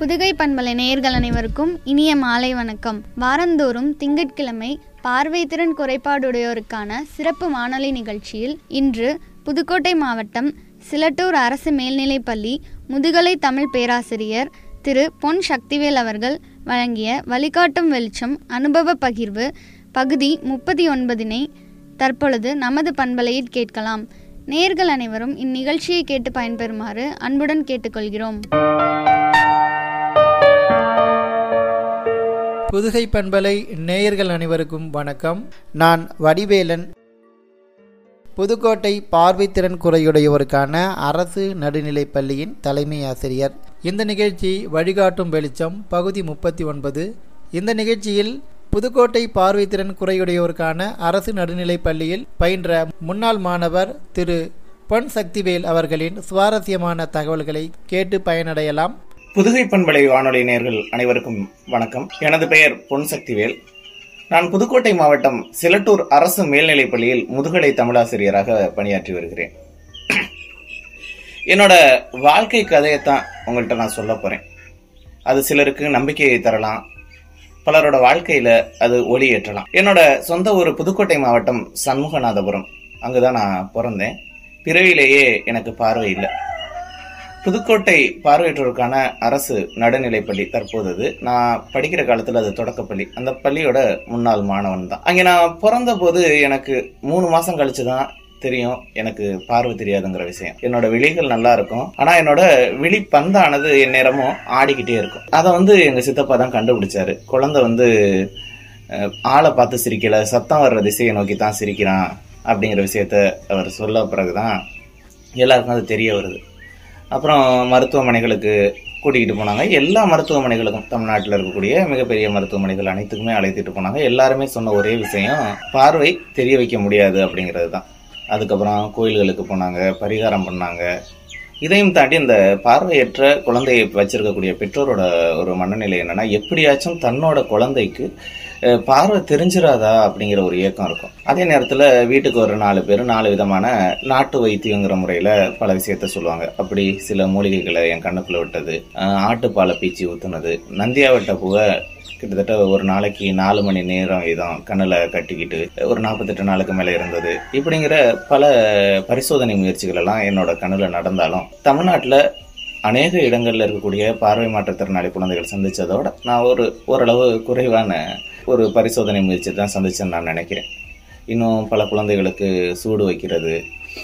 புதுகை பண்பலை நேயர்கள் அனைவருக்கும் இனிய மாலை வணக்கம் வாரந்தோறும் திங்கட்கிழமை பார்வை திறன் குறைபாடுடையோருக்கான சிறப்பு வானொலி நிகழ்ச்சியில் இன்று புதுக்கோட்டை மாவட்டம் சிலட்டூர் அரசு மேல்நிலைப்பள்ளி முதுகலை தமிழ் பேராசிரியர் திரு பொன் சக்திவேல் அவர்கள் வழங்கிய வழிகாட்டும் வெளிச்சம் அனுபவ பகிர்வு பகுதி முப்பத்தி ஒன்பதினை தற்பொழுது நமது பண்பலையில் கேட்கலாம் நேர்கள் அனைவரும் இந்நிகழ்ச்சியை கேட்டு பயன்பெறுமாறு அன்புடன் கேட்டுக்கொள்கிறோம் புதுகை பண்பலை நேயர்கள் அனைவருக்கும் வணக்கம் நான் வடிவேலன் புதுக்கோட்டை பார்வைத்திறன் குறையுடையோருக்கான அரசு நடுநிலைப் பள்ளியின் தலைமை ஆசிரியர் இந்த நிகழ்ச்சி வழிகாட்டும் வெளிச்சம் பகுதி முப்பத்தி ஒன்பது இந்த நிகழ்ச்சியில் புதுக்கோட்டை பார்வைத்திறன் குறையுடையோருக்கான அரசு நடுநிலைப் பள்ளியில் பயின்ற முன்னாள் மாணவர் திரு பொன் சக்திவேல் அவர்களின் சுவாரஸ்யமான தகவல்களை கேட்டு பயனடையலாம் புதுகை பண்பலை வானொலி நேர்கள் அனைவருக்கும் வணக்கம் எனது பெயர் பொன் சக்திவேல் நான் புதுக்கோட்டை மாவட்டம் சிலட்டூர் அரசு மேல்நிலைப் பள்ளியில் முதுகலை தமிழாசிரியராக பணியாற்றி வருகிறேன் என்னோட வாழ்க்கை கதையைத்தான் உங்கள்கிட்ட நான் சொல்ல போறேன் அது சிலருக்கு நம்பிக்கையை தரலாம் பலரோட வாழ்க்கையில அது ஒளி ஏற்றலாம் என்னோட சொந்த ஊர் புதுக்கோட்டை மாவட்டம் சண்முகநாதபுரம் அங்குதான் நான் பிறந்தேன் பிறவிலேயே எனக்கு பார்வை இல்லை புதுக்கோட்டை பார்வையற்றோருக்கான அரசு நடுநிலைப்பள்ளி தற்போது அது. நான் படிக்கிற காலத்துல அது தொடக்கப்பள்ளி அந்த பள்ளியோட முன்னாள் மாணவன் தான் அங்க நான் பிறந்த போது எனக்கு மூணு மாசம் கழிச்சு தான் தெரியும் எனக்கு பார்வை தெரியாதுங்கிற விஷயம் என்னோட விழிகள் நல்லா இருக்கும் ஆனா என்னோட விழி பந்தானது எந்நேரமும் ஆடிக்கிட்டே இருக்கும் அதை வந்து எங்க சித்தப்பா தான் கண்டுபிடிச்சாரு குழந்தை வந்து அஹ், ஆளை பார்த்து சிரிக்கல சத்தம் வர்ற திசையை நோக்கி தான் சிரிக்கிறான் அப்படிங்கிற விஷயத்த அவர் சொல்ல பிறகுதான் எல்லாருக்கும் அது தெரிய வருது அப்புறம் மருத்துவமனைகளுக்கு கூட்டிகிட்டு போனாங்க எல்லா மருத்துவமனைகளுக்கும் தமிழ்நாட்டில் இருக்கக்கூடிய மிகப்பெரிய மருத்துவமனைகள் அனைத்துக்குமே அழைத்துட்டு போனாங்க எல்லாருமே சொன்ன ஒரே விஷயம் பார்வை தெரிய வைக்க முடியாது அப்படிங்கிறது தான் அதுக்கப்புறம் கோயில்களுக்கு போனாங்க பரிகாரம் பண்ணாங்க இதையும் தாண்டி இந்த பார்வையற்ற குழந்தையை வச்சிருக்கக்கூடிய பெற்றோரோட ஒரு மனநிலை என்னன்னா எப்படியாச்சும் தன்னோட குழந்தைக்கு அஹ், பார்வை தெரிஞ்சிராதா அப்படிங்கிற ஒரு ஏக்கம் இருக்கும் அதே நேரத்தில் வீட்டுக்கு ஒரு நாலு பேர் நாலு விதமான நாட்டு வைத்தியங்கிற முறையில் பல விஷயத்த சொல்லுவாங்க அப்படி சில மூலிகைகளை என் கண்ணுக்குள்ள விட்டது அஹ், ஆட்டுப்பாலை பீச்சி ஊத்துனது நந்தியாவட்ட பூவை கிட்டத்தட்ட ஒரு நாளைக்கு நாலு மணி நேரம் இதம் கண்ணில் கட்டிக்கிட்டு ஒரு நாற்பத்தெட்டு நாளுக்கு மேலே இருந்தது இப்படிங்கிற பல பரிசோதனை முயற்சிகள் எல்லாம் என்னோட கண்ணில் நடந்தாலும் தமிழ்நாட்டில் அநேக இடங்கள்ல இருக்கக்கூடிய பார்வை மாற்றுத்திறனாளி குழந்தைகள் சந்திச்சதோட நான் ஒரு ஓரளவு குறைவான ஒரு பரிசோதனை முயற்சி தான் சந்திச்சேன்னு நான் நினைக்கிறேன் இன்னும் பல குழந்தைகளுக்கு சூடு வைக்கிறது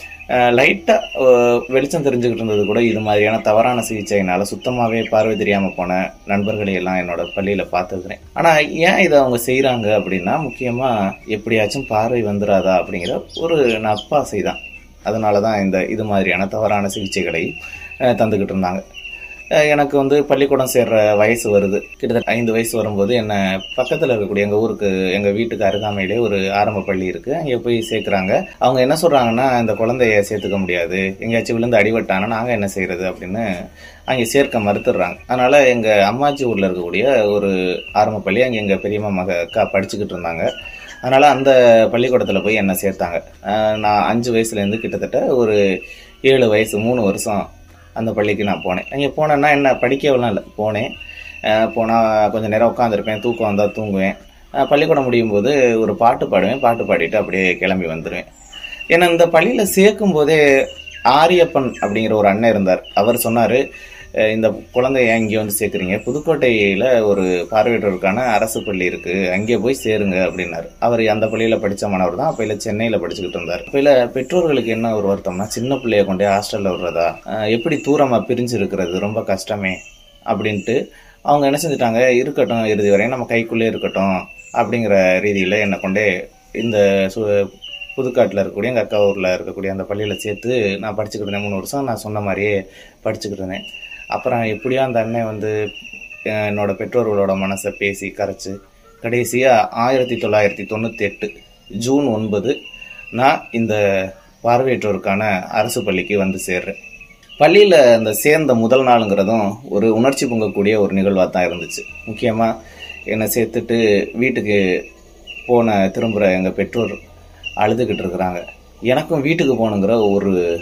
லைட்டாக வெளிச்சம் தெரிஞ்சுக்கிட்டு இருந்தது கூட இது மாதிரியான தவறான சிகிச்சையினால சுத்தமாகவே பார்வை தெரியாமல் போன நண்பர்களை எல்லாம் என்னோட பள்ளியில் பார்த்துருக்குறேன் ஆனால் ஏன் இதை அவங்க செய்கிறாங்க அப்படின்னா முக்கியமாக எப்படியாச்சும் பார்வை வந்துடாதா அப்படிங்கிற ஒரு நப்பாசை தான் அதனால தான் இந்த இது மாதிரியான தவறான சிகிச்சைகளை அஹ், தந்துக்கிட்டு இருந்தாங்க அஹ், எனக்கு வந்து பள்ளிக்கூடம் சேர்ற வயசு வருது கிட்டத்தட்ட ஐந்து வயசு வரும்போது என்னை பக்கத்தில் இருக்கக்கூடிய எங்கள் ஊருக்கு எங்கள் வீட்டுக்கு அருகாமையிலே ஒரு ஆரம்ப பள்ளி இருக்குது அங்கே போய் சேர்க்குறாங்க அவங்க என்ன சொல்கிறாங்கன்னா இந்த குழந்தைய சேர்த்துக்க முடியாது எங்கேயாச்சும் விழுந்து அடிபட்டானா நாங்கள் என்ன செய்கிறது அப்படின்னு அங்கே சேர்க்க மறுத்துடுறாங்க அதனால் எங்கள் அம்மாச்சி ஊரில் இருக்கக்கூடிய ஒரு ஆரம்ப பள்ளி அங்கே எங்கள் பெரியம்மா மக அக்கா படிச்சுக்கிட்டு இருந்தாங்க அதனால் அந்த பள்ளிக்கூடத்தில் போய் என்னை சேர்த்தாங்க அஹ் நான் அஞ்சு வயசுலேருந்து கிட்டத்தட்ட ஒரு ஏழு வயசு மூணு வருஷம் அந்த பள்ளிக்கு நான் போனேன் அங்கே போனேன்னா என்ன படிக்கவெல்லாம் இல்லை போனேன் போனால் கொஞ்சம் நேரம் உட்காந்துருப்பேன் தூக்கம் வந்தால் தூங்குவேன் அஹ் பள்ளிக்கூடம் முடியும் போது ஒரு பாட்டு பாடுவேன் பாட்டு பாடிட்டு அப்படியே கிளம்பி வந்துடுவேன் என்னை இந்த பள்ளியில் சேர்க்கும் போதே ஆரியப்பன் அப்படிங்கிற ஒரு அண்ணன் இருந்தார் அவர் சொன்னார் இந்த குழந்தைய ஏன் இங்கே வந்து சேர்க்குறீங்க புதுக்கோட்டையில் ஒரு பார்வையற்றோருக்கான அரசு பள்ளி இருக்குது அங்கே போய் சேருங்க அப்படின்னாரு அவர் அந்த பள்ளியில் படித்த மாணவர் தான் அப்போ இல்லை சென்னையில் படிச்சுக்கிட்டு இருந்தார் அப்போ இல்லை பெற்றோர்களுக்கு என்ன ஒரு வருத்தம்னா சின்ன பிள்ளைய கொண்டே ஹாஸ்டலில் விடுறதா அஹ் எப்படி தூரமாக பிரிஞ்சு இருக்கிறது ரொம்ப கஷ்டமே அப்படின்ட்டு அவங்க என்ன செஞ்சுட்டாங்க இருக்கட்டும் இறுதி வரையும் நம்ம கைக்குள்ளே இருக்கட்டும் அப்படிங்கிற ரீதியில் என்னை கொண்டே இந்த சு புதுக்காட்டில் இருக்கக்கூடிய எங்கள் அக்கா ஊரில் இருக்கக்கூடிய அந்த பள்ளியில் சேர்த்து நான் படிச்சுக்கிட்டு இருந்தேன் மூணு வருஷம் நான் சொன்ன மாதிரியே படிச்சுக்கிட்டு இருந்தேன் அப்புறம் எப்படியோ அந்த அண்ணன் வந்து அஹ், என்னோட பெற்றோர்களோட மனசை பேசி கரைச்சு கடைசியாக ஆயிரத்தி தொள்ளாயிரத்தி தொண்ணூற்றி எட்டு ஜூன் ஒன்பது நான் இந்த பார்வையற்றோருக்கான அரசு பள்ளிக்கு வந்து சேர்றேன் பள்ளியில் அந்த சேர்ந்த முதல் நாளுங்கிறதும் ஒரு உணர்ச்சி பொங்கக்கூடிய ஒரு நிகழ்வாக தான் இருந்துச்சு முக்கியமாக என்னை சேர்த்துட்டு வீட்டுக்கு போன திரும்புகிற எங்கள் பெற்றோர் அழுதுகிட்டு இருக்கிறாங்க எனக்கும் வீட்டுக்கு போகணுங்கிற ஒரு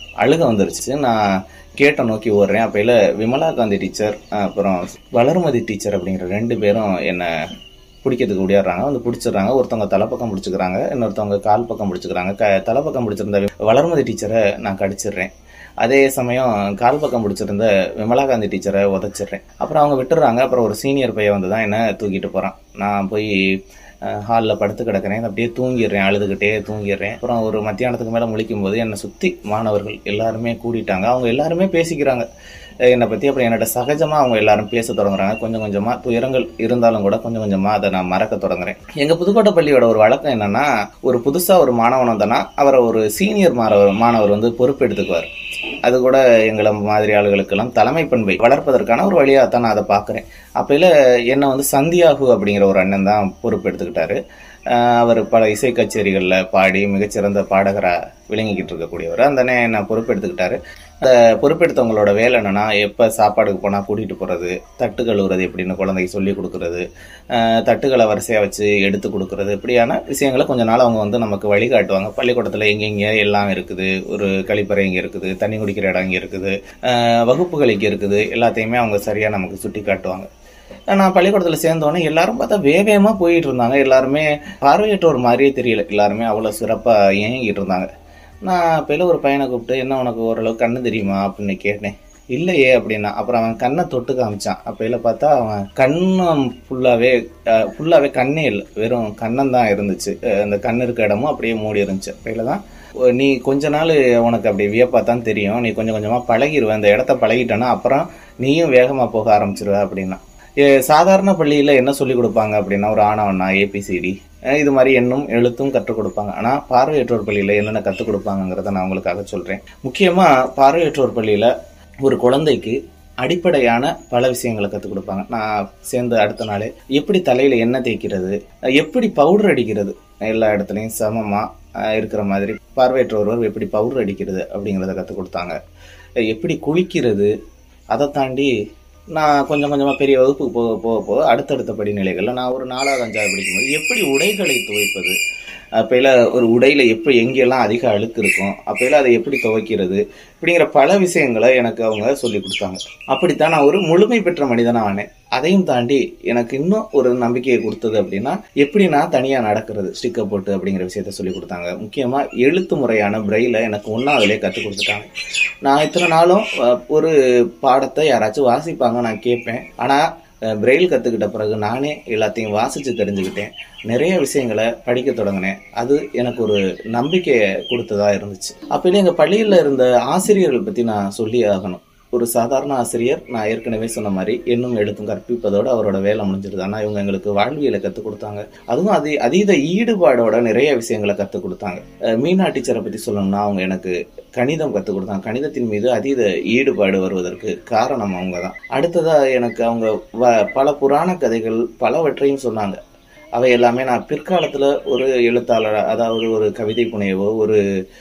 அழுக வந்துருச்சு நான் கேட்ட நோக்கி ஓடுறேன் அப்பையில விமலா காந்தி டீச்சர் அப்புறம் வளர்மதி டீச்சர் அப்படிங்கிற ரெண்டு பேரும் என்னை பிடிக்கிறதுக்கு ஓடிடுறாங்க வந்து பிடிச்சிடுறாங்க ஒருத்தவங்க தலைப்பக்கம் பிடிச்சிக்கிறாங்க இன்னொருத்தவங்க கால் பக்கம் பிடிச்சிக்கிறாங்க க தலைப்பக்கம் பிடிச்சிருந்த வளர்மதி டீச்சரை நான் கடிச்சிடுறேன் அதே சமயம் கால் பக்கம் பிடிச்சிருந்த விமலா காந்தி டீச்சரை உதச்சிடுறேன் அப்புறம் அவங்க விட்டுறாங்க அப்புறம் ஒரு சீனியர் பையன் வந்து தான் என்ன தூக்கிட்டு போகிறான் நான் போய் ஹாலில் படுத்து கிடக்கிறேன் அப்படியே தூங்கிடுறேன் அழுதுகிட்டே தூங்கிடுறேன் அப்புறம் ஒரு மத்தியானத்துக்கு மேலே முழிக்கும் போது என்னை சுற்றி மாணவர்கள் எல்லாருமே கூடிட்டாங்க அவங்க எல்லாருமே பேசிக்கிறாங்க என்னை பற்றி அப்புறம் என்னோட சகஜமாக அவங்க எல்லாரும் பேச தொடங்குறாங்க கொஞ்சம் கொஞ்சமாக துயரங்கள் இருந்தாலும் கூட கொஞ்சம் கொஞ்சமாக அதை நான் மறக்க தொடங்குறேன் எங்கள் புதுக்கோட்டை பள்ளியோட ஒரு வழக்கம் என்னன்னா ஒரு புதுசாக ஒரு மாணவன் வந்தனா அவரை ஒரு சீனியர் மாணவர் மாணவர் வந்து பொறுப்பெடுத்துக்குவார் அது கூட எங்களை மாதிரி ஆளுகளுக்கெல்லாம் தலைமை பண்பை வளர்ப்பதற்கான ஒரு வழியாக தான் நான் அதை பார்க்குறேன் அப்பையில என்னை வந்து சந்தியாகு அப்படிங்கிற ஒரு அண்ணன் தான் பொறுப்பெடுத்துக்கிட்டாரு அவர் பல இசை கச்சேரிகளில் பாடி மிகச்சிறந்த பாடகராக விளங்கிக்கிட்டு இருக்கக்கூடியவர் அந்த அண்ணன் என்னை பொறுப்பெடுத்துக்கிட்டாரு அந்த பொறுப்பெடுத்தவங்களோட வேலை என்னன்னா எப்போ சாப்பாடுக்கு போனால் கூட்டிகிட்டு போகிறது தட்டு கழுவுறது எப்படின்னு குழந்தைக்கு சொல்லி கொடுக்குறது தட்டுகளை வரிசையாக வச்சு எடுத்து கொடுக்குறது இப்படியான விஷயங்களை கொஞ்ச நாள் அவங்க வந்து நமக்கு வழிகாட்டுவாங்க பள்ளிக்கூடத்தில் எங்கெங்கே எல்லாம் இருக்குது ஒரு கழிப்பறை இங்கே இருக்குது தண்ணி குடிக்கிற இடம் இங்கே இருக்குது வகுப்புகள் இங்கே இருக்குது எல்லாத்தையுமே அவங்க சரியாக நமக்கு சுட்டி காட்டுவாங்க நான் பள்ளிக்கூடத்தில் சேர்ந்தோன்னே எல்லாரும் பார்த்தா வேகமாக போயிட்டு இருந்தாங்க எல்லாருமே பார்வையற்றோர் மாதிரியே தெரியல எல்லாருமே அவ்வளோ சிறப்பாக இயங்கிட்டு இருந்தாங்க நான் அப்போல ஒரு பையனை கூப்பிட்டு என்ன உனக்கு ஓரளவு கண்ணு தெரியுமா அப்படின்னு கேட்டேன் இல்லையே அப்படின்னா அப்புறம் அவன் கண்ணை தொட்டு காமிச்சான் அப்போல பார்த்தா அவன் கண்ணம் ஃபுல்லாகவே ஃபுல்லாகவே கண்ணே இல்லை வெறும் கண்ணம் தான் இருந்துச்சு அந்த கண் இருக்க இடமும் அப்படியே மூடி இருந்துச்சு அப்போல தான் நீ கொஞ்ச நாள் உனக்கு அப்படி வியப்பாக தான் தெரியும் நீ கொஞ்சம் கொஞ்சமாக பழகிடுவேன் அந்த இடத்த பழகிட்டேன்னா அப்புறம் நீயும் வேகமாக போக ஆரம்பிச்சிருவ அப்படின்னா சாதாரண பள்ளியில் என்ன சொல்லி கொடுப்பாங்க அப்படின்னா ஒரு ஆணவண்ணா ஏபிசிடி இது மாதிரி எண்ணும் எழுத்தும் கற்றுக் கொடுப்பாங்க ஆனால் பார்வையற்றோர் பள்ளியில் என்னென்ன கற்றுக் கொடுப்பாங்கிறத நான் உங்களுக்காக சொல்கிறேன் முக்கியமாக பார்வையற்றோர் பள்ளியில் ஒரு குழந்தைக்கு அடிப்படையான பல விஷயங்களை கற்றுக் கொடுப்பாங்க நான் சேர்ந்த அடுத்த நாளே எப்படி தலையில் எண்ணெய் தேய்க்கிறது எப்படி பவுடர் அடிக்கிறது எல்லா இடத்துலையும் சமமாக இருக்கிற மாதிரி பார்வையற்றோர் எப்படி பவுடர் அடிக்கிறது அப்படிங்கிறத கற்றுக் கொடுத்தாங்க எப்படி குளிக்கிறது அதை தாண்டி நான் கொஞ்சம் கொஞ்சமாக பெரிய வகுப்புக்கு போக போக போக அடுத்தடுத்த படிநிலைகளில் நான் ஒரு நாலாவது அஞ்சாவது படிக்கும்போது எப்படி உடைகளை துவைப்பது அப்போல ஒரு உடையில எப்படி எங்கெல்லாம் அதிக அழுக்கு இருக்கும் அப்போல அதை எப்படி துவைக்கிறது இப்படிங்கிற பல விஷயங்களை எனக்கு அவங்க சொல்லி கொடுத்தாங்க அப்படித்தான் நான் ஒரு முழுமை பெற்ற மனிதனா ஆனேன் அதையும் தாண்டி எனக்கு இன்னும் ஒரு நம்பிக்கையை கொடுத்தது அப்படின்னா எப்படி நான் தனியாக நடக்கிறது ஸ்டிக்கர் போட்டு அப்படிங்கிற விஷயத்த சொல்லி கொடுத்தாங்க முக்கியமாக எழுத்து முறையான பிரெயில எனக்கு ஒன்றாவதுலேயே கற்றுக் கொடுத்துட்டாங்க நான் இத்தனை நாளும் ஒரு பாடத்தை யாராச்சும் வாசிப்பாங்க நான் கேட்பேன் ஆனால் பிரெயில் கற்றுக்கிட்ட பிறகு நானே எல்லாத்தையும் வாசித்து தெரிஞ்சுக்கிட்டேன் நிறைய விஷயங்களை படிக்க தொடங்கினேன் அது எனக்கு ஒரு நம்பிக்கையை கொடுத்ததா இருந்துச்சு அப்போ எங்கள் பள்ளியில் இருந்த ஆசிரியர்கள் பற்றி நான் சொல்லி ஆகணும் ஒரு சாதாரண ஆசிரியர் நான் ஏற்கனவே சொன்ன மாதிரி என்னும் எழுத்தும் கற்பிப்பதோட அவரோட வேலை முடிஞ்சிருது ஆனால் இவங்க எங்களுக்கு வாழ்வியலை கற்றுக் கொடுத்தாங்க அதுவும் அது அதீத ஈடுபாடோட நிறைய விஷயங்களை கற்றுக் கொடுத்தாங்க மீனா டீச்சரை பற்றி சொல்லணும்னா அவங்க எனக்கு கணிதம் கற்றுக் கொடுத்தாங்க கணிதத்தின் மீது அதீத ஈடுபாடு வருவதற்கு காரணம் அவங்க தான் அடுத்ததா எனக்கு அவங்க வ பல புராண கதைகள் பலவற்றையும் சொன்னாங்க அவை எல்லாமே நான் பிற்காலத்தில் ஒரு எழுத்தாளர் அதாவது ஒரு கவிதை புனையவோ ஒரு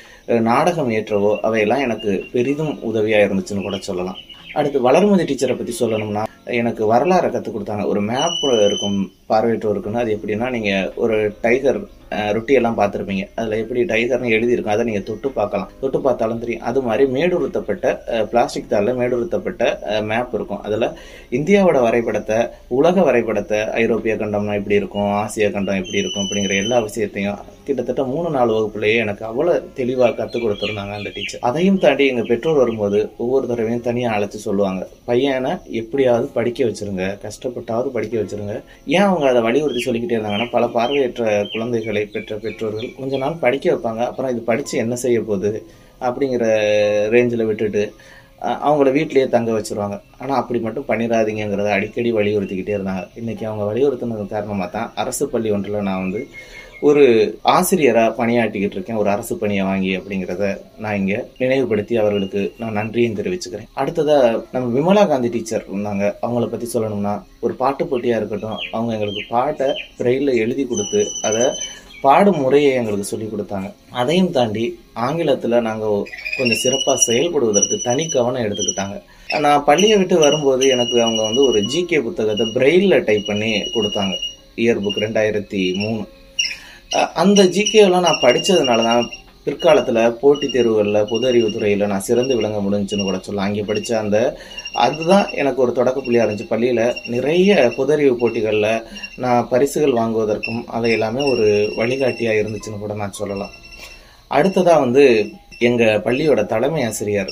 நாடகம் ஏற்றவோ அவையெல்லாம் எனக்கு பெரிதும் உதவியாக இருந்துச்சுன்னு கூட சொல்லலாம் அடுத்து வளர்மதி டீச்சரை பற்றி சொல்லணும்னா எனக்கு வரலாறை கற்றுக் கொடுத்தாங்க ஒரு மேப் இருக்கும் பார்வையற்றோருக்குன்னு அது எப்படின்னா நீங்கள் ஒரு டைகர் ரொட்டியெல்லாம் பார்த்துருப்பீங்க அதில் எப்படி டைகர்னு எழுதியிருக்கும் அதை நீங்கள் தொட்டு பார்க்கலாம் தொட்டு பார்த்தாலும் தெரியும் அது மாதிரி மேடுருத்தப்பட்ட பிளாஸ்டிக் தாளில் மேடுருத்தப்பட்ட மேப் இருக்கும் அதில் இந்தியாவோட வரைபடத்தை உலக வரைபடத்தை ஐரோப்பிய கண்டம்னா எப்படி இருக்கும் ஆசிய கண்டம் எப்படி இருக்கும் அப்படிங்கிற எல்லா விஷயத்தையும் கிட்டத்தட்ட மூணு நாலு வகுப்புலேயே எனக்கு அவ்வளோ தெளிவாக கற்றுக் கொடுத்துருந்தாங்க அந்த டீச்சர் அதையும் தாண்டி எங்கள் பெற்றோர் வரும்போது ஒவ்வொரு தடவையும் தனியாக அழைச்சி சொல்லுவாங்க பையனை எப்படியாவது படிக்க வச்சிருங்க கஷ்டப்பட்டாவது படிக்க வச்சிருங்க ஏன் அவங்க அதை வலியுறுத்தி சொல்லிக்கிட்டே இருந்தாங்கன்னா பல பார்வையற்ற குழந்தைகளை பெற்ற பெற்றோர்கள் கொஞ்ச நாள் படிக்க வைப்பாங்க அப்புறம் இது படித்து என்ன செய்ய போகுது அப்படிங்கிற ரேஞ்சில் விட்டுட்டு அவங்கள வீட்லேயே தங்க வச்சுருவாங்க ஆனால் அப்படி மட்டும் பண்ணிடாதீங்கிறத அடிக்கடி வலியுறுத்திக்கிட்டே இருந்தாங்க இன்றைக்கி அவங்க வலியுறுத்தினது காரணமாக தான் அரசு பள்ளி ஒன்றில் நான் வந்து ஒரு ஆசிரியராக பணியாற்றிக்கிட்டு இருக்கேன் ஒரு அரசு பணியை வாங்கி அப்படிங்கிறத நான் இங்கே நினைவுபடுத்தி அவர்களுக்கு நான் நன்றியும் தெரிவிச்சுக்கிறேன் அடுத்ததாக நம்ம விமலா காந்தி டீச்சர் இருந்தாங்க அவங்கள பற்றி சொல்லணும்னா ஒரு பாட்டு போட்டியாக இருக்கட்டும் அவங்க எங்களுக்கு பாட்டை பிரெயிலில் எழுதி கொடுத்து அதை பாடும் முறையை எங்களுக்கு சொல்லி கொடுத்தாங்க அதையும் தாண்டி ஆங்கிலத்தில் நாங்கள் கொஞ்சம் சிறப்பாக செயல்படுவதற்கு தனி கவனம் எடுத்துக்கிட்டாங்க நான் பள்ளியை விட்டு வரும்போது எனக்கு அவங்க வந்து ஒரு ஜிகே புத்தகத்தை பிரெயிலில் டைப் பண்ணி கொடுத்தாங்க இயர் புக் ரெண்டாயிரத்தி மூணு அந்த ஜிகேலாம் நான் படித்ததுனால தான் பிற்காலத்துல போட்டித் தேர்வுகளில் பொது அறிவு துறையில நான் சிறந்து விளங்க முடிஞ்சுன்னு கூட சொல்லலாம் அங்கே படிச்ச அந்த அதுதான் எனக்கு ஒரு தொடக்க புள்ளியா இருந்துச்சு பள்ளியில நிறைய பொது அறிவு போட்டிகள்ல நான் பரிசுகள் வாங்குவதற்கும் அதை எல்லாமே ஒரு வழிகாட்டியா இருந்துச்சுன்னு கூட நான் சொல்லலாம் அடுத்ததா வந்து எங்க பள்ளியோட தலைமை ஆசிரியர்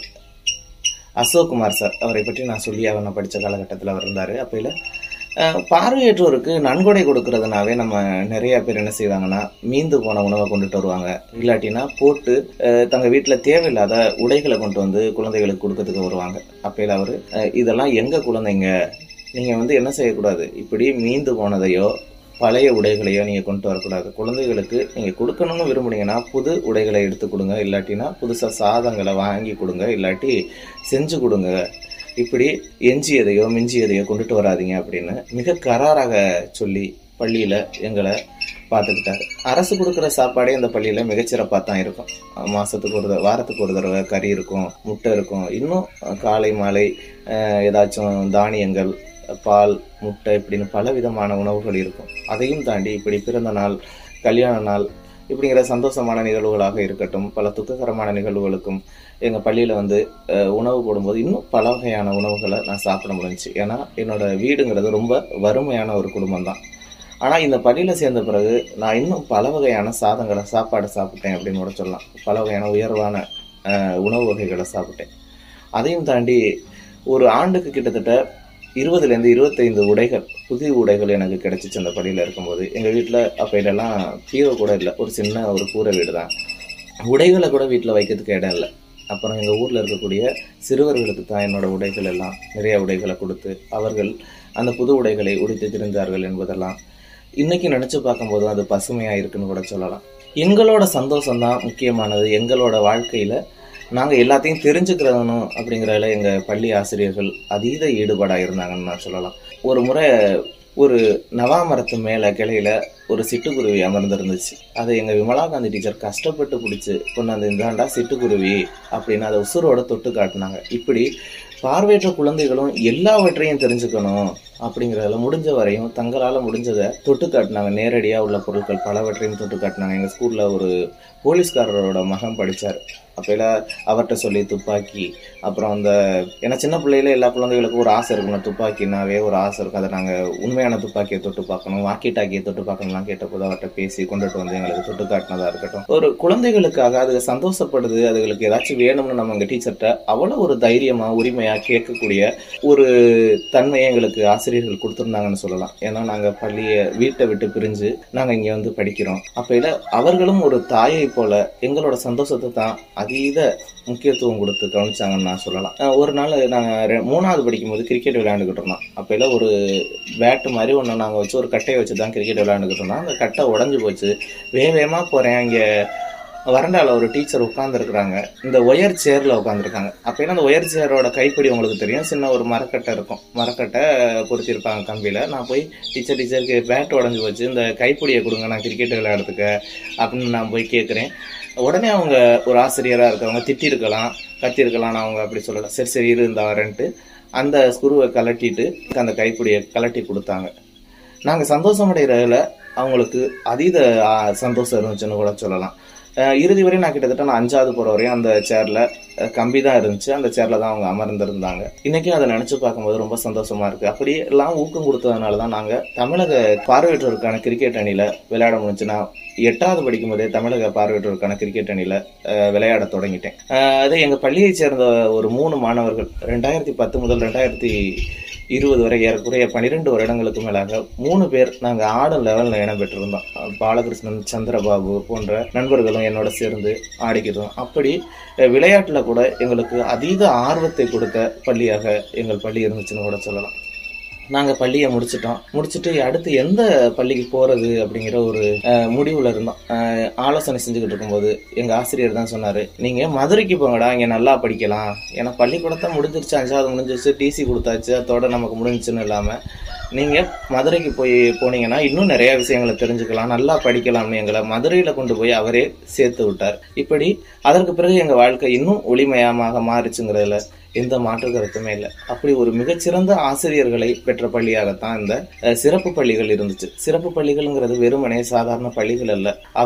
அசோக்குமார் சார் அவரை பற்றி நான் சொல்லி அவர் நான் படித்த காலகட்டத்தில் அவர் இருந்தார் அப்பையில் பார்வையற்றோருக்கு நன்கொடை கொடுக்கறதுனாவே நம்ம நிறைய பேர் என்ன செய்வாங்கன்னா மீந்து போன உணவை கொண்டுட்டு வருவாங்க இல்லாட்டினா போட்டு அஹ், தங்க வீட்டில் தேவையில்லாத உடைகளை கொண்டு வந்து குழந்தைகளுக்கு கொடுக்கறதுக்கு வருவாங்க அப்பையில் அவர் இதெல்லாம் எங்க குழந்தைங்க நீங்க வந்து என்ன செய்யக்கூடாது இப்படி மீந்து போனதையோ பழைய உடைகளையோ நீங்க கொண்டு வரக்கூடாது குழந்தைகளுக்கு நீங்க கொடுக்கணும்னு விரும்புனீங்கன்னா புது உடைகளை எடுத்து கொடுங்க இல்லாட்டினா புதுசா சாதங்களை வாங்கி கொடுங்க இல்லாட்டி செஞ்சு கொடுங்க இப்படி எஞ்சியதையோ மிஞ்சியதையோ கொண்டுட்டு வராதீங்க அப்படின்னு மிக கராராக சொல்லி பள்ளியில எங்களை பார்த்துக்கிட்டாரு அரசு கொடுக்குற சாப்பாடே அந்த பள்ளியில மிகச்சிறப்பாக தான் இருக்கும் மாசத்துக்கு ஒரு தடவை வாரத்துக்கு ஒரு தடவை கறி இருக்கும் முட்டை இருக்கும் இன்னும் காலை மாலை அஹ், ஏதாச்சும் தானியங்கள் பால் முட்டை இப்படின்னு பல விதமான உணவுகள் இருக்கும் அதையும் தாண்டி இப்படி பிறந்த நாள் கல்யாண நாள் இப்படிங்கிற சந்தோஷமான நிகழ்வுகளாக இருக்கட்டும் பல துக்ககரமான நிகழ்வுகளுக்கும் எங்கள் பள்ளியில் வந்து அஹ், உணவு போடும்போது இன்னும் பல வகையான உணவுகளை நான் சாப்பிட முடிஞ்சுச்சு ஏன்னா என்னோட வீடுங்கிறது ரொம்ப வறுமையான ஒரு குடும்பம் தான் ஆனால் இந்த பள்ளியில் சேர்ந்த பிறகு நான் இன்னும் பல வகையான சாதங்களை சாப்பாடு சாப்பிட்டேன் அப்படின்னு கூட சொல்லலாம் பல வகையான உயர்வான அஹ், உணவு வகைகளை சாப்பிட்டேன் அதையும் தாண்டி ஒரு ஆண்டுக்கு கிட்டத்தட்ட இருபதுலேருந்து இருபத்தைந்து உடைகள் புதிய உடைகள் எனக்கு கிடைச்சிச்சு அந்த பள்ளியில் இருக்கும்போது எங்கள் வீட்டில் அப்பையிலலாம் பீரோ கூட இல்லை ஒரு சின்ன ஒரு கூரை வீடு தான் உடைகளை கூட வீட்டில் வைக்கிறதுக்கு இடம் இல்லை அப்புறம் எங்கள் ஊரில் இருக்கக்கூடிய சிறுவர்களுக்கு தான் என்னோட உடைகள் எல்லாம் நிறைய உடைகளை கொடுத்து அவர்கள் அந்த புது உடைகளை உடுத்தி திரிந்தார்கள் என்பதெல்லாம் இன்னைக்கு நினைச்சு பார்க்கும்போது அது பசுமையா இருக்குன்னு கூட சொல்லலாம் எங்களோட சந்தோஷம் தான் முக்கியமானது எங்களோட வாழ்க்கையில நாங்க எல்லாத்தையும் தெரிஞ்சுக்கிறணும் அப்படிங்கிறதுல எங்க பள்ளி ஆசிரியர்கள் அதீத ஈடுபாடா இருந்தாங்கன்னு நான் சொல்லலாம் ஒரு முறை ஒரு நவாமரத்து மேல கிளையில ஒரு சிட்டுக்குருவி அமர்ந்திருந்துச்சு அதை எங்க விமலா காந்தி டீச்சர் கஷ்டப்பட்டு பிடிச்சி கொண்டாந்து இந்தாண்டா சிட்டுக்குருவி அப்படின்னு அதை உசுரோட தொட்டு காட்டினாங்க இப்படி பார்வையற்ற குழந்தைகளும் எல்லாவற்றையும் தெரிஞ்சுக்கணும் அப்படிங்கிறதுல முடிஞ்ச வரையும் தங்களால முடிஞ்சதை தொட்டு காட்டினாங்க நேரடியா உள்ள பொருட்கள் பலவற்றையும் தொட்டு காட்டினாங்க எங்க ஸ்கூல்ல ஒரு போலீஸ்காரரோட மகன் படிச்சார் அப்பையில அவர்கிட்ட சொல்லி துப்பாக்கி அப்புறம் அந்த ஏன்னா சின்ன பிள்ளையில எல்லா குழந்தைகளுக்கும் ஒரு ஆசை இருக்கணும் துப்பாக்கினாவே ஒரு ஆசை இருக்கும் அதை நாங்க உண்மையான துப்பாக்கியை தொட்டு பார்க்கணும் வாக்கி டாக்கியை தொட்டு பார்க்கணும்லாம் கேட்டபோது அவர்கிட்ட பேசி கொண்டுட்டு வந்து எங்களுக்கு தொட்டு காட்டினதா இருக்கட்டும் ஒரு குழந்தைகளுக்காக அது சந்தோஷப்படுது அதுகளுக்கு ஏதாச்சும் வேணும்னு நம்ம எங்க டீச்சர்கிட்ட அவ்வளவு ஒரு தைரியமா உரிமையா கேட்கக்கூடிய ஒரு தன்மையை எங்களுக்கு ஆசிரியர்கள் கொடுத்துருந்தாங்கன்னு சொல்லலாம் ஏன்னா நாங்க பள்ளியை வீட்டை விட்டு பிரிஞ்சு நாங்க இங்க வந்து படிக்கிறோம் அப்பையில அவர்களும் ஒரு தாயை போல எங்களோட சந்தோஷத்தை தான் அதீத முக்கியத்துவம் கொடுத்து கவனிச்சாங்கன்னு நான் சொல்லலாம் அஹ் ஒரு நாள் நாங்கள் ரெ- மூணாவது படிக்கும்போது கிரிக்கெட் விளையாண்டுக்கிட்டு இருந்தோம் அப்போல்லாம் ஒரு பேட்டு மாதிரி ஒன்று நாங்கள் வச்சு ஒரு கட்டையை வச்சு தான் கிரிக்கெட் விளையாண்டுக்கிட்டு இருந்தோம் அந்த கட்டை உடஞ்சி போச்சு வேக வேகமாக போகிறேன் இங்கே வரண்டால ஒரு டீச்சர் உட்காந்துருக்குறாங்க இந்த ஒயர் சேர்ல உட்காந்துருக்காங்க அப்போ அந்த ஒயர் சேரோட கைப்பிடி உங்களுக்கு தெரியும் சின்ன ஒரு மரக்கட்டை இருக்கும் மரக்கட்டை பொருத்திருப்பாங்க கம்பியில நான் போய் டீச்சர் டீச்சருக்கு பேட் உடஞ்சி போச்சு இந்த கைப்பிடியை கொடுங்க நான் கிரிக்கெட் விளையாடுறதுக்கு அப்படின்னு நான் போய் கேட்குறேன் உடனே அவங்க ஒரு ஆசிரியராக இருக்கவங்க திட்டிருக்கலாம் கத்திருக்கலாம் நான் அவங்க அப்படி சொல்லலை சரி சரி இரு இந்த வரேன்ட்டு அந்த ஸ்குருவை கலட்டிட்டு அந்த கைப்பிடியை கலட்டி கொடுத்தாங்க நாங்கள் சந்தோஷம் அடைகிறதுல அவங்களுக்கு அதீத ஆ, சந்தோஷம் இருந்துச்சுன்னு கூட சொல்லலாம் அஹ் இறுதி வரை நான் கிட்டத்தட்ட நான் அஞ்சாவது போகிற வரையும் அந்த சேரில் கம்பி தான் இருந்துச்சு அந்த சேரில் தான் அவங்க அமர்ந்திருந்தாங்க இன்றைக்கும் அதை நினச்சி பார்க்கும்போது ரொம்ப சந்தோஷமா இருக்குது அப்படி எல்லாம் ஊக்கம் கொடுத்ததுனால தான் நாங்கள் தமிழக பார்வையற்றோருக்கான கிரிக்கெட் அணியில் விளையாட முடிஞ்சு நான் எட்டாவது படிக்கும் போதே தமிழக பார்வையற்றோருக்கான கிரிக்கெட் அணியில் விளையாட தொடங்கிட்டேன் அஹ் அதே எங்கள் பள்ளியைச் சேர்ந்த ஒரு மூணு மாணவர்கள் ரெண்டாயிரத்தி பத்து முதல் ரெண்டாயிரத்தி இருபது வரை ஏறக்குறைய பன்னிரெண்டு வருடங்களுக்கு மேலாக மூணு பேர் நாங்கள் ஆடும் லெவலில் இடம் பெற்றிருந்தோம் அஹ் பாலகிருஷ்ணன் சந்திரபாபு போன்ற நண்பர்களும் என்னோட சேர்ந்து ஆடிக்கிறோம் அப்படி அஹ் விளையாட்டுல கூட எங்களுக்கு அதீத ஆர்வத்தை கொடுத்த பள்ளியாக எங்கள் பள்ளி இருந்துச்சுன்னு கூட சொல்லலாம் நாங்கள் பள்ளியை முடிச்சிட்டோம் முடிச்சுட்டு அடுத்து எந்த பள்ளிக்கு போகிறது அப்படிங்கிற ஒரு அஹ், முடிவுல இருந்தோம் அஹ், ஆலோசனை செஞ்சுக்கிட்டு இருக்கும்போது எங்கள் ஆசிரியர் தான் சொன்னார் நீங்கள் மதுரைக்கு போங்கடா இங்கே நல்லா படிக்கலாம் ஏன்னா பள்ளிக்கூடத்தை முடிஞ்சிருச்சு அஞ்சாவது முடிஞ்சிருச்சு டிசி கொடுத்தாச்சு அதோட நமக்கு முடிஞ்சுன்னு இல்லாமல் நீங்கள் மதுரைக்கு போய் போனீங்கன்னா இன்னும் நிறைய விஷயங்களை தெரிஞ்சுக்கலாம் நல்லா படிக்கலாம்னு எங்களை மதுரையில் கொண்டு போய் அவரே சேர்த்து விட்டார் இப்படி அதற்கு பிறகு எங்கள் வாழ்க்கை இன்னும் ஒளிமயமாக மாறிச்சுங்கிறதுல எந்த மாற்று கருத்துமே இல்லை அப்படி ஒரு மிகச்சிறந்த ஆசிரியர்களை பெற்ற பள்ளியாகத்தான் இந்த அஹ், சிறப்பு பள்ளிகள் இருந்துச்சு சிறப்பு பள்ளிகள்ங்கிறது வெறுமனே சாதாரண பள்ளிகள் அல்ல அவை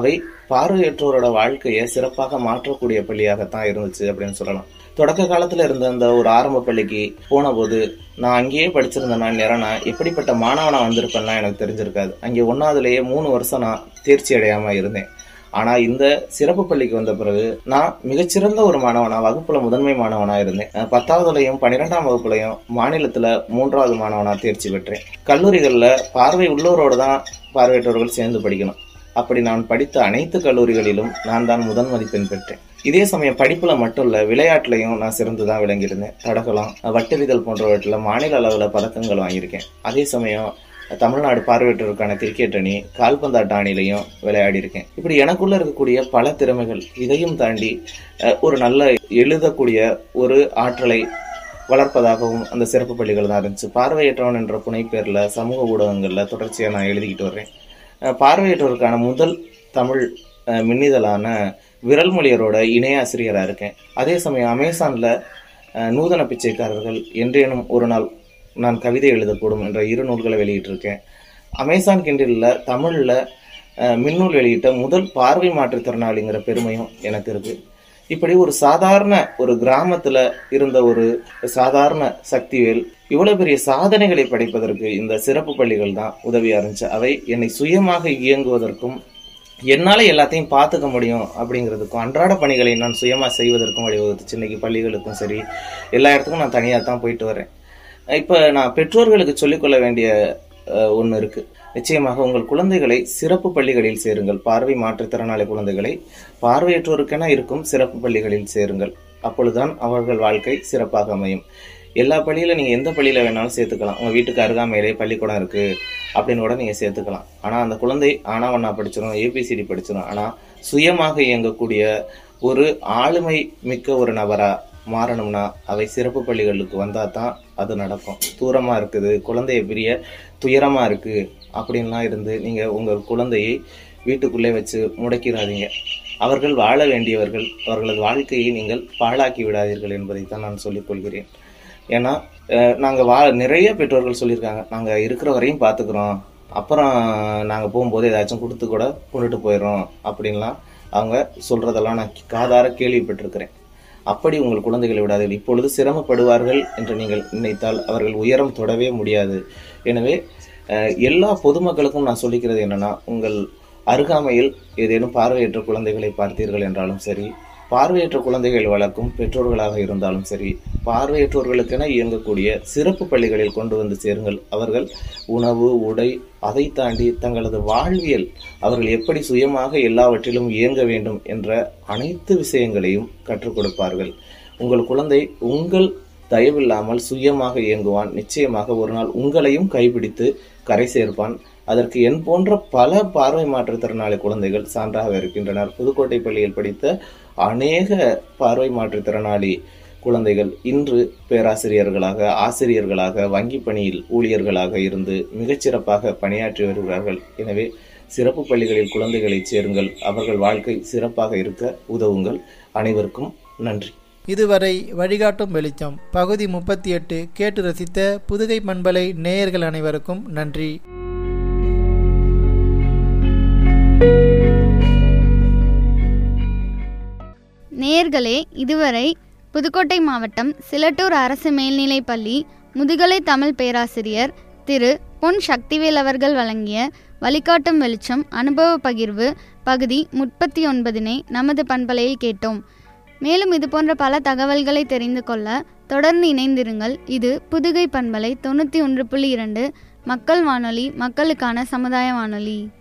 பார்வையற்றோரோட வாழ்க்கையை சிறப்பாக மாற்றக்கூடிய பள்ளியாகத்தான் இருந்துச்சு அப்படின்னு சொல்லலாம் தொடக்க காலத்துல இருந்த அந்த ஒரு ஆரம்ப பள்ளிக்கு போன போது நான் அங்கேயே படிச்சிருந்தேன்னா நேரம் நான் எப்படிப்பட்ட மாணவனா வந்திருப்பேன்னா எனக்கு தெரிஞ்சிருக்காது அங்கே ஒன்னாவதுலேயே மூணு வருஷம் நான் தேர்ச்சி அடையாம இருந்தேன் ஆனா இந்த சிறப்பு பள்ளிக்கு வந்த பிறகு நான் மிகச்சிறந்த ஒரு மாணவனா வகுப்புல முதன்மை மாணவனா இருந்தேன் அஹ் பத்தாவதுலயும் பன்னிரெண்டாம் வகுப்புலயும் மாநிலத்துல மூன்றாவது மாணவனா தேர்ச்சி பெற்றேன் கல்லூரிகள்ல பார்வை உள்ளோரோடு தான் பார்வையற்றவர்கள் சேர்ந்து படிக்கணும் அப்படி நான் படித்த அனைத்து கல்லூரிகளிலும் நான் தான் முதன் மதிப்பெண் பெற்றேன் இதே சமயம் படிப்புல மட்டும் இல்ல விளையாட்டுலயும் நான் சிறந்து தான் விளங்கியிருந்தேன் தடகளம் வட்டெறிதல் போன்றவற்றில் மாநில அளவுல பதக்கங்கள் வாங்கியிருக்கேன் அதே சமயம் தமிழ்நாடு பார்வையற்றோருக்கான கிரிக்கெட் அணி கால்பந்தாட்ட அணிலையும் விளையாடி இருக்கேன் இப்படி எனக்குள்ள இருக்கக்கூடிய பல திறமைகள் இதையும் தாண்டி அஹ், ஒரு நல்ல எழுதக்கூடிய ஒரு ஆற்றலை வளர்ப்பதாகவும் அந்த சிறப்பு பள்ளிகள் தான் இருந்துச்சு பார்வையற்றவன் என்ற புனைப்பேர்ல சமூக ஊடகங்கள்ல தொடர்ச்சியா நான் எழுதிக்கிட்டு வர்றேன் அஹ், பார்வையற்றோருக்கான முதல் தமிழ் அஹ், மின்னிதழான விரல் மொழியரோட இணையாசிரியரா இருக்கேன் அதே சமயம் அமேசான்ல அஹ், நூதன பிச்சைக்காரர்கள் என்றேனும் ஒரு நாள் நான் கவிதை எழுதக்கூடும் என்ற இரு நூல்களை வெளியிட்டிருக்கேன் அமேசான் கிண்டில்ல தமிழ்ல அஹ், மின்னூல் வெளியிட்ட முதல் பார்வை மாற்றுத்திறனாளிங்கிற பெருமையும் எனக்கு இருக்கு இப்படி ஒரு சாதாரண ஒரு கிராமத்துல இருந்த ஒரு சாதாரண சக்திவேல் இவ்வளவு பெரிய சாதனைகளை படைப்பதற்கு இந்த சிறப்பு பள்ளிகள் தான் உதவியா இருந்துச்சு அவை என்னை சுயமாக இயங்குவதற்கும் என்னால எல்லாத்தையும் பார்த்துக்க முடியும் அப்படிங்கிறதுக்கும் அன்றாட பணிகளை நான் சுயமா செய்வதற்கும் வழிவகுத்துச்சு இன்னைக்கு பள்ளிகளுக்கும் சரி எல்லா இடத்துக்கும் நான் தனியாக தான் போயிட்டு வரேன் இப்போ நான் பெற்றோர்களுக்கு சொல்லிக்கொள்ள வேண்டிய அஹ், ஒண்ணு இருக்கு நிச்சயமாக உங்கள் குழந்தைகளை சிறப்பு பள்ளிகளில் சேருங்கள் பார்வை மாற்றுத்திறனாளி குழந்தைகளை பார்வையற்றோருக்கென இருக்கும் சிறப்பு பள்ளிகளில் சேருங்கள் அப்பொழுதுதான் அவர்கள் வாழ்க்கை சிறப்பாக அமையும் எல்லா பள்ளியில நீங்க எந்த பள்ளியில வேணாலும் சேர்த்துக்கலாம் உங்க வீட்டுக்கு அருகாமையிலே பள்ளிக்கூடம் இருக்கு அப்படின்னு கூட நீங்க சேர்த்துக்கலாம் ஆனா அந்த குழந்தை ஆனாவண்ணா படிச்சிடும் ஏபிசிடி படிச்சிடும் ஆனா சுயமாக இயங்கக்கூடிய ஒரு ஆளுமை மிக்க ஒரு நபரா மாறணும்னா அவை சிறப்பு பள்ளிகளுக்கு வந்தா தான் அது நடக்கும் தூரமா இருக்குது குழந்தைய பிரிய துயரமா இருக்கு அப்படின்லாம் இருந்து நீங்க உங்கள் குழந்தையை வீட்டுக்குள்ளே வச்சு முடக்கிறாதீங்க அவர்கள் வாழ வேண்டியவர்கள் அவர்களது வாழ்க்கையை நீங்கள் பாழாக்கி விடாதீர்கள் என்பதைத்தான் நான் சொல்லிக் கொள்கிறேன் ஏன்னா அஹ், நாங்க வா நிறைய பெற்றோர்கள் சொல்லியிருக்காங்க நாங்க இருக்கிற வரையும் பாத்துக்கிறோம் அப்புறம் நாங்க போகும்போது ஏதாச்சும் கொடுத்து கூட கொண்டுட்டு போயிடுறோம் அப்படின்லாம் அவங்க சொல்றதெல்லாம் நான் காதார கேள்விப்பட்டிருக்கிறேன் அப்படி உங்கள் குழந்தைகளை விடாதீர்கள் இப்பொழுது சிரமப்படுவார்கள் என்று நீங்கள் நினைத்தால் அவர்கள் உயரம் தொடவே முடியாது எனவே அஹ், எல்லா பொதுமக்களுக்கும் நான் சொல்லிக்கிறது என்னன்னா உங்கள் அருகாமையில் ஏதேனும் பார்வையற்ற குழந்தைகளை பார்த்தீர்கள் என்றாலும் சரி பார்வையற்ற குழந்தைகள் வளர்க்கும் பெற்றோர்களாக இருந்தாலும் சரி பார்வையற்றோர்களுக்கென இயங்கக்கூடிய சிறப்பு பள்ளிகளில் கொண்டு வந்து சேருங்கள் அவர்கள் உணவு உடை அதை தாண்டி தங்களது வாழ்வியல் அவர்கள் எப்படி சுயமாக எல்லாவற்றிலும் இயங்க வேண்டும் என்ற அனைத்து விஷயங்களையும் கற்றுக் கொடுப்பார்கள் உங்கள் குழந்தை உங்கள் தயவில்லாமல் சுயமாக இயங்குவான் நிச்சயமாக ஒரு நாள் உங்களையும் கைப்பிடித்து கரை சேர்ப்பான் அதற்கு என் போன்ற பல பார்வை மாற்றுத்திறனாளி குழந்தைகள் சான்றாக இருக்கின்றனர் புதுக்கோட்டை பள்ளியில் படித்த அநேக பார்வை மாற்றுத்திறனாளி குழந்தைகள் இன்று பேராசிரியர்களாக ஆசிரியர்களாக வங்கி பணியில் ஊழியர்களாக இருந்து மிகச்சிறப்பாக பணியாற்றி வருகிறார்கள் எனவே சிறப்பு பள்ளிகளில் குழந்தைகளை சேருங்கள் அவர்கள் வாழ்க்கை சிறப்பாக இருக்க உதவுங்கள் அனைவருக்கும் நன்றி இதுவரை வழிகாட்டும் வெளிச்சம் பகுதி முப்பத்தி எட்டு கேட்டு ரசித்த புதுகை பண்பலை நேயர்கள் அனைவருக்கும் நன்றி நேயர்களே இதுவரை புதுக்கோட்டை மாவட்டம் சிலட்டூர் அரசு மேல்நிலைப் பள்ளி முதுகலை தமிழ் பேராசிரியர் திரு பொன் சக்திவேல் அவர்கள் வழங்கிய வழிகாட்டும் வெளிச்சம் அனுபவ பகிர்வு பகுதி முப்பத்தி ஒன்பதினை நமது பண்பலையில் கேட்டோம் மேலும் இது போன்ற பல தகவல்களை தெரிந்து கொள்ள தொடர்ந்து இணைந்திருங்கள் இது புதுகை பண்பலை தொண்ணூற்றி ஒன்று புள்ளி இரண்டு மக்கள் வானொலி மக்களுக்கான சமுதாய வானொலி